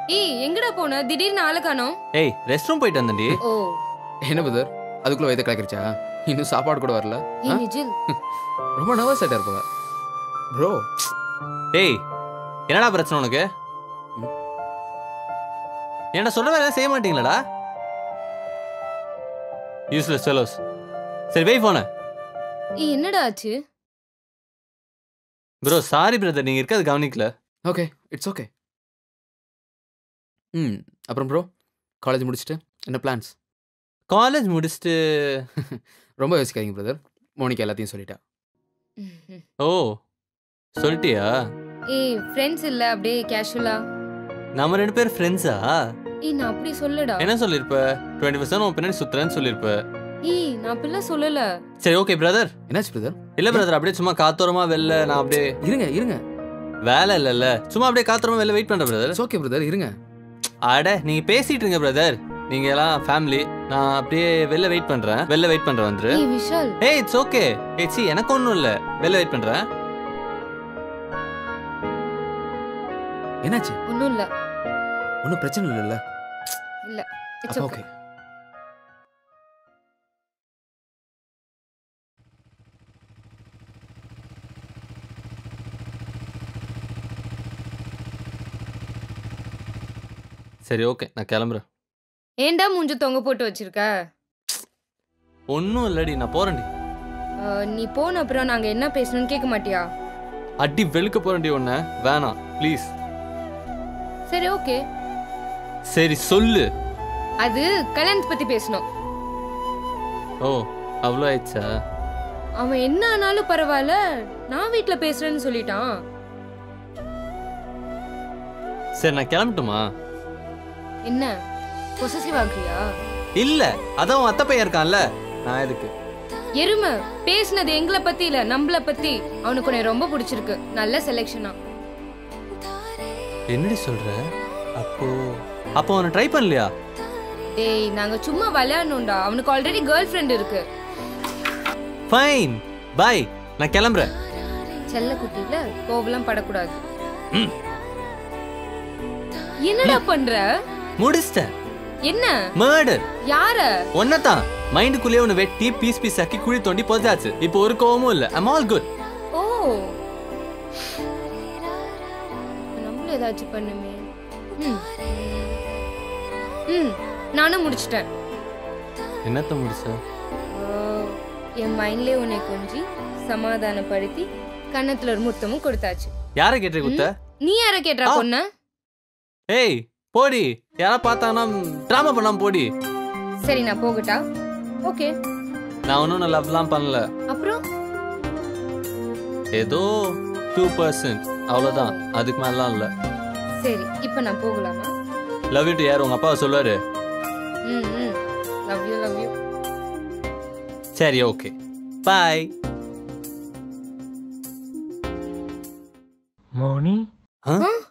ஏய் எங்கடா போன திடீர்னு ஆளை காணோம் ஏய் ரெஸ்ட் ரூம் போயிட்டு வந்தேன்டி ஓ என்ன பிரதர் அதுக்குள்ள வயதை கலக்கிருச்சா இன்னும் சாப்பாடு கூட வரல ஏ ஆ? நிஜில் ரொம்ப நர்வஸ் ஆயிட்டா இருப்பாங்க ப்ரோ ஏய் என்னடா பிரச்சனை உனக்கு என்ன சொல்ற வேலை செய்ய மாட்டீங்களாடா யூஸ்லெஸ் ஃபெலோஸ் சரி வெய் போன ஏய் என்னடா ஆச்சு ப்ரோ சாரி பிரதர் நீங்க இருக்கிறது கவனிக்கல ஓகே இட்ஸ் ஓகே ம் அப்புறம் ப்ரோ காலேஜ் முடிச்சுட்டு என்ன பிளான்ஸ் காலேஜ் முடிச்சுட்டு ரொம்ப யோசிக்காதீங்க பிரதர் மோனிகா எல்லாத்தையும் சொல்லிட்டா ஓ சொல்லிட்டியா ஏய் ஃப்ரெண்ட்ஸ் இல்ல அப்படியே கேஷுவலா நம்ம ரெண்டு பேரும் ஃப்ரெண்ட்ஸா ஏய் நான் அப்படி சொல்லடா என்ன சொல்லிருப்ப டுவெண்ட்டி பர்சன்ட் உன் பின்னாடி சுத்துறேன்னு சொல்லிருப்ப ஏய் நான் அப்படிலாம் சொல்லல சரி ஓகே பிரதர் என்னாச்சு பிரதர் இல்ல பிரதர் அப்படியே சும்மா காத்தோரமா வெளில நான் அப்படியே இருங்க இருங்க வேலை இல்லைல்ல சும்மா அப்படியே காத்தோரமா வெளில வெயிட் பண்றேன் பிரதர் இட்ஸ் ஓகே பிரதர் இருங்க அட நீங்க பேசிட்டு இருங்க பிரதர் நீங்க எல்லாம் ஃபேமிலி நான் அப்படியே வெளில வெயிட் பண்றேன் வெளில வெயிட் பண்றேன் வந்துரு ஏய் விஷால் ஏய் இட்ஸ் ஓகே ஏய் சி எனக்கு ஒன்றும் இல்லை வெளில வெயிட் பண்றேன் என்னாச்சு ஒன்றும் இல்ல ஒன்றும் பிரச்சனை இல்லைல்ல இல்ல இட்ஸ் அப்ப ஓகே ஓகே சரி ஓகே நான் கிளம்புறேன் ஏன்டா மூஞ்ச தொங்க போட்டு வச்சிருக்க ஒன்றும் இல்லடி நான் போறேன்டி அஹ், நீ போன அப்புறம் நாங்க என்ன பேசணும்னு கேட்க மாட்டியா அடி வெளுக்க போறேன்டி உன்னை வேணாம் ப்ளீஸ் சரி ஓகே சரி சொல்லு அது கல்யாணத்தை பத்தி பேசணும் ஓ அவ்வளோ ஆயிடுச்சா அவன் என்ன ஆனாலும் பரவாயில்ல நான் வீட்ல பேசுறேன்னு சொல்லிட்டான் சரி நான் கிளம்பட்டுமா என்ன பொசசிவ் ஆகுறியா இல்ல அதான் உன் அத்தை பையன் இருக்கான்ல நான் எதுக்கு எருமை பேசுனது எங்களை பத்தி இல்ல நம்மள பத்தி அவனுக்கு உன்னை ரொம்ப பிடிச்சிருக்கு நல்ல செலெக்ஷனா என்னடி சொல்ற அப்போ அப்போ அவனை ட்ரை பண்ணலையா டேய் நாங்க சும்மா விளையாடணும்டா அவனுக்கு ஆல்ரெடி கேர்ள் ஃப்ரெண்ட் இருக்கு ஃபைன் பாய் நான் கிளம்புறேன் செல்ல குட்டில கோவலாம் படக்கூடாது என்னடா பண்ற முடிச்சிட்டேன் என்ன மர்டர் யார ஒன்னதான் மைண்டுக்குள்ளேயே ஒன்று வெட்டி பீஸ் பீஸ் ஆக்கி குழி தோண்டி புதைச்சாச்சு இப்போ ஒரு கோவமும் இல்ல ஐம் ஆல் குட் ஓ நம்மளும் ஏதாச்சும் பண்ணுமே ம். ம் நானும் முடிச்சிட்டேன் என்னத்த முடிச்ச ஓ, என் மைண்ட்லயே உன்னை கொஞ்சி சமாதானப்படுத்தி கன்னத்துல ஒரு முத்தமும் கொடுத்தாச்சு யாரை கேட்டு குத்த நீ யார கேட்டா ஆ. பொண்ண ஏய் போடி யாரா பார்த்தாங்கன்னா ட்ராமா பண்ணாம போடி சரி நான் போகட்டா ஓகே நான் ஒன்றும் லவ்லாம் பண்ணல அப்புறம் ஏதோ டூ பர்சன்ட் அவ்வளோதான் அதுக்கு மேலாம் இல்லை சரி இப்போ நான் போகலாமா லவ் யூ டு யார் உங்க அப்பாவை சொல்லுவாரு ம் ம் லவ் யூ லவ் யூ சரி ஓகே பாய் மோனி ஆ? ஆ